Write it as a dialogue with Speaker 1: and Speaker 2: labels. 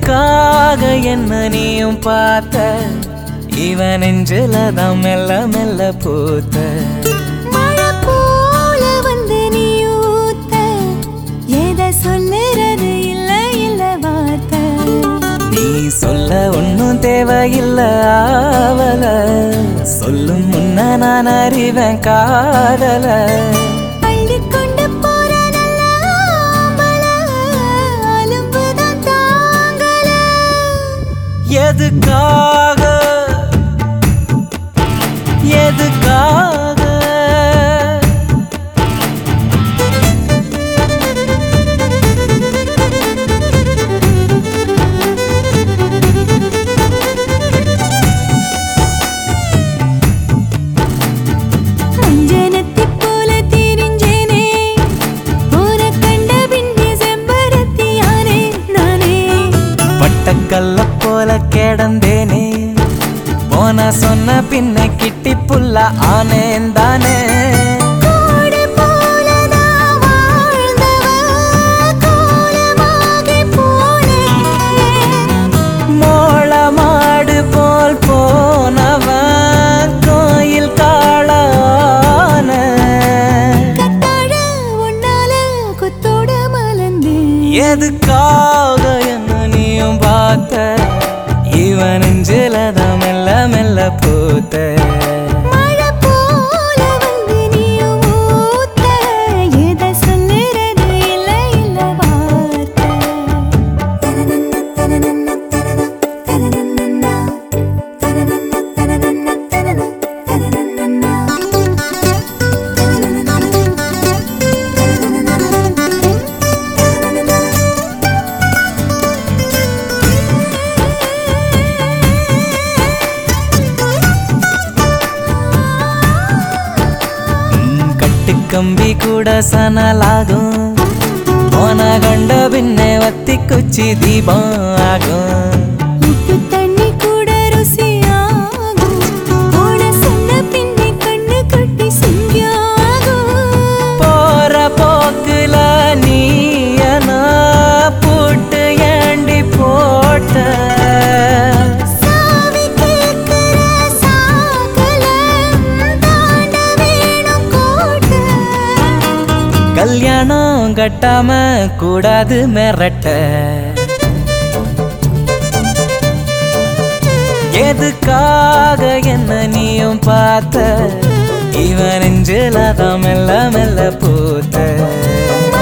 Speaker 1: எதுக்காக என்ன நீயும் பார்த்த இவன் நெஞ்சில தான் மெல்ல மெல்ல பூத்த
Speaker 2: மழை போல வந்து நீ ஊத்த எதை சொல்லுறது இல்ல இல்ல வார்த்தை
Speaker 1: நீ சொல்ல ஒன்னும் தேவையில்ல ஆவல சொல்லும் முன்ன நான் அறிவேன் காதல
Speaker 2: அள்ளிக்கொண்டு போற நல்ல ஆம்பள, அலும்புதான் தாங்கல.
Speaker 1: எதுக்காக எதுக்காக
Speaker 2: அஞ்சனத்தைப் போல திரிஞ்சேனே, உனக் கண்ட பின்னே செம்பருத்தியானே நானே.
Speaker 1: பட்டக்கல்ல போல கிடந்தேனே போன சொன்ன பின்ன கிட்டி புல்ல ஆனேன் தானே
Speaker 2: கோடு போலதான் வாழ்ந்தவ, கோலமாகிப் போனேன்.
Speaker 1: மோள மாடு போல் போனவன் கோயில் காளான
Speaker 2: கத்தாழ உன்னால கொத்தோட மலர்ந்தேன்.
Speaker 1: எதுக்காக என்ன நீயும் பார்த்த இவன் நெஞ்சில தான் மெல்ல மெல்ல பூத்த
Speaker 2: மழை போல வந்து நீயும் ஊத்த, எதை சொல்லுறது இல்ல இல்ல வார்த்தை. தனனன்ன, தனனன்ன, தனன, தனனன்னன்னா. தனனன்ன, தனனன்ன, தனன, தனனன்னன்னா.
Speaker 1: உம் கட்டுக்கம்பி கூட சனலாகும் போன கண்ட பின்னே வத்தி குச்சி தீபம் ஆகும்
Speaker 2: உப்பு தண்ணி கூட ருசியாகும். ஓட சொன்ன பின்னே கண்ணு கட்டி சிங்கியாகும்.
Speaker 1: போற போக்குல நீ பூட்டு ஏண்டி போட்ட
Speaker 2: சாவி கேக்குற சாக்கல, தாண்ட வேணும் கோட்டை.
Speaker 1: கல்யாணம் கட்டாம கூடாது மிரட்ட எதுக்காக என்ன நீயும் பார்த்த இவன் நெஞ்சில தான் மெல்ல மெல்ல பூத்த